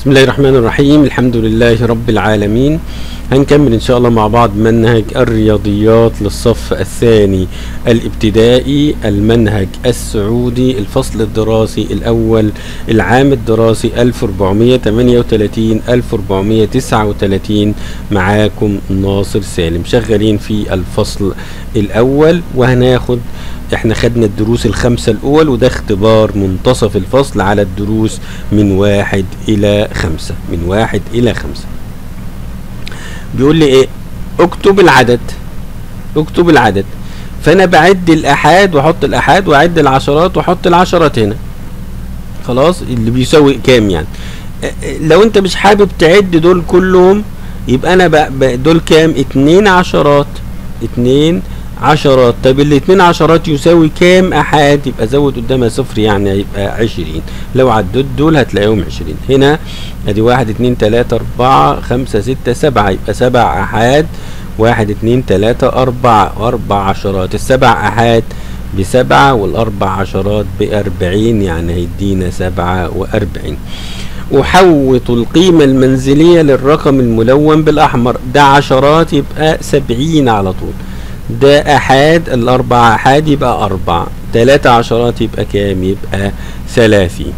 بسم الله الرحمن الرحيم الحمد لله رب العالمين هنكمل ان شاء الله مع بعض منهج الرياضيات للصف الثاني الابتدائي المنهج السعودي الفصل الدراسي الاول العام الدراسي 1438 1439 معاكم ناصر سالم شغالين في الفصل الاول وهناخد احنا خدنا الدروس الخمسة الاول وده اختبار منتصف الفصل على الدروس من واحد الى خمسة من واحد الى خمسة بيقول لي ايه اكتب العدد اكتب العدد فانا بعد الاحاد واحط الاحاد واعد العشرات واحط العشرات هنا خلاص اللي بيساوي كام يعني لو انت مش حابب تعد دول كلهم يبقى انا بقى دول كام اتنين عشرات اتنين عشرات طب الاتنين عشرات يساوي كام احاد يبقى زود قدامها صفر يعني هيبقى عشرين لو عديت دول هتلاقيهم عشرين هنا ادي واحد اتنين تلاتة اربعة خمسة ستة سبعة يبقى سبع احاد واحد اتنين تلاتة اربعة اربع عشرات السبع احاد بسبعة والاربع عشرات باربعين يعني هيدينا سبعة واربعين وحوط القيمة المنزلية للرقم الملون بالاحمر ده عشرات يبقى سبعين على طول ده احاد الاربع احاد يبقى اربع تلاتة عشرات يبقى كام يبقى ثلاثين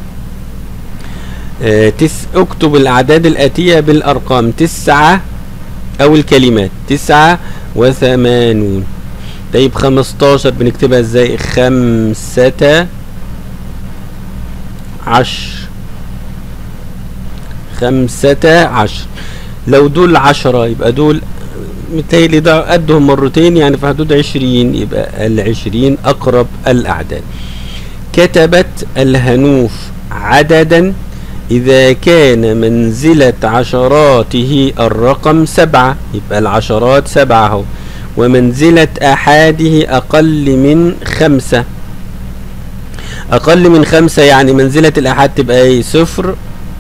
آه تس اكتب الاعداد الاتية بالارقام تسعة او الكلمات تسعة وثمانون طيب خمستاشر بنكتبها ازاي خمسة عشر خمسة عشر لو دول عشرة يبقى دول متهيألي ده قدهم مرتين يعني في حدود عشرين يبقى العشرين أقرب الأعداد كتبت الهنوف عددا إذا كان منزلة عشراته الرقم سبعة يبقى العشرات سبعة اهو ومنزلة أحاده أقل من خمسة أقل من خمسة يعني منزلة الأحاد تبقى إيه صفر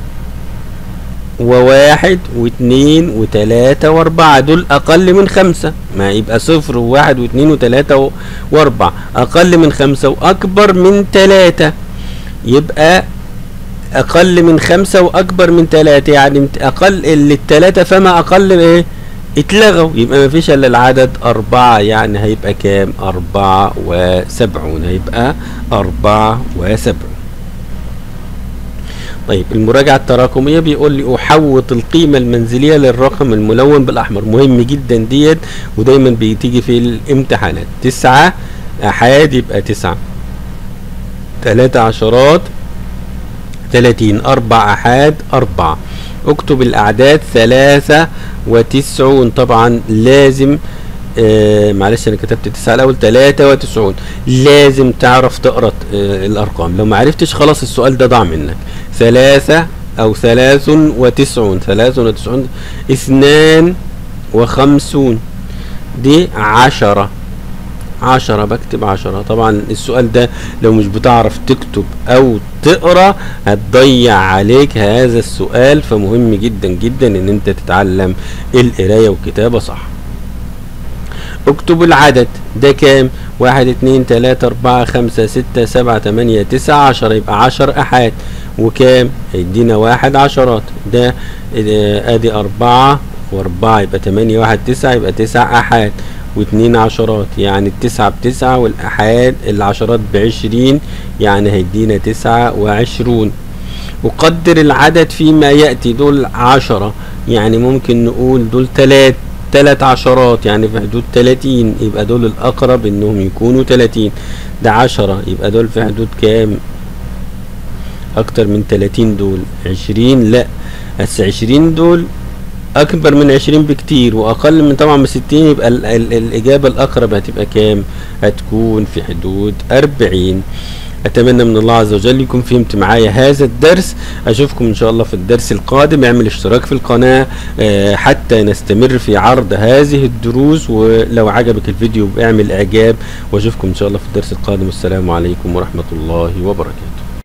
وواحد واثنين وتلاتة واربعة دول اقل من خمسة ما يبقى صفر وواحد واثنين وتلاتة واربعة اقل من خمسة واكبر من تلاتة يبقى اقل من خمسة واكبر من تلاتة يعني اقل اللي التلاتة فما اقل ايه اتلغوا يبقى ما فيش الا العدد اربعة يعني هيبقى كام اربعة وسبعون هيبقى اربعة وسبعون طيب المراجعة التراكمية بيقول لي أحوط القيمة المنزلية للرقم الملون بالأحمر مهم جدا ديت ودايما بتيجي في الامتحانات تسعة أحاد يبقى تسعة تلاتة عشرات تلاتين أربع أحاد أربعة اكتب الأعداد ثلاثة وتسعون طبعا لازم آه معلش انا كتبت تسعة الاول تلاتة وتسعون لازم تعرف تقرا آه الارقام لو ما عرفتش خلاص السؤال ده ضاع منك ثلاثة او ثلاث وتسعون ثلاث وتسعون اثنان وخمسون دي عشرة عشرة بكتب عشرة طبعا السؤال ده لو مش بتعرف تكتب او تقرا هتضيع عليك هذا السؤال فمهم جدا جدا ان انت تتعلم القرايه والكتابه صح اكتب العدد ده كام واحد اتنين تلاتة اربعة خمسة ستة سبعة تمانية تسعة عشرة يبقى عشر احاد وكام هيدينا واحد عشرات ده ادي اربعة واربعة يبقى تمانية واحد تسعة يبقى تسع احاد واتنين عشرات يعني التسعة بتسعة والاحاد العشرات بعشرين يعني هيدينا تسعة وعشرون وقدر العدد فيما يأتي دول عشرة يعني ممكن نقول دول تلات تلات عشرات يعني في حدود تلاتين يبقى دول الأقرب إنهم يكونوا تلاتين ده عشرة يبقى دول في حدود كام أكتر من تلاتين دول عشرين لأ بس عشرين دول أكبر من عشرين بكتير وأقل من طبعا من ستين يبقى ال ال الإجابة الأقرب هتبقى كام هتكون في حدود أربعين اتمنى من الله عز وجل يكون فهمت معايا هذا الدرس اشوفكم ان شاء الله في الدرس القادم اعمل اشتراك في القناة اه حتى نستمر في عرض هذه الدروس ولو عجبك الفيديو اعمل اعجاب واشوفكم ان شاء الله في الدرس القادم والسلام عليكم ورحمة الله وبركاته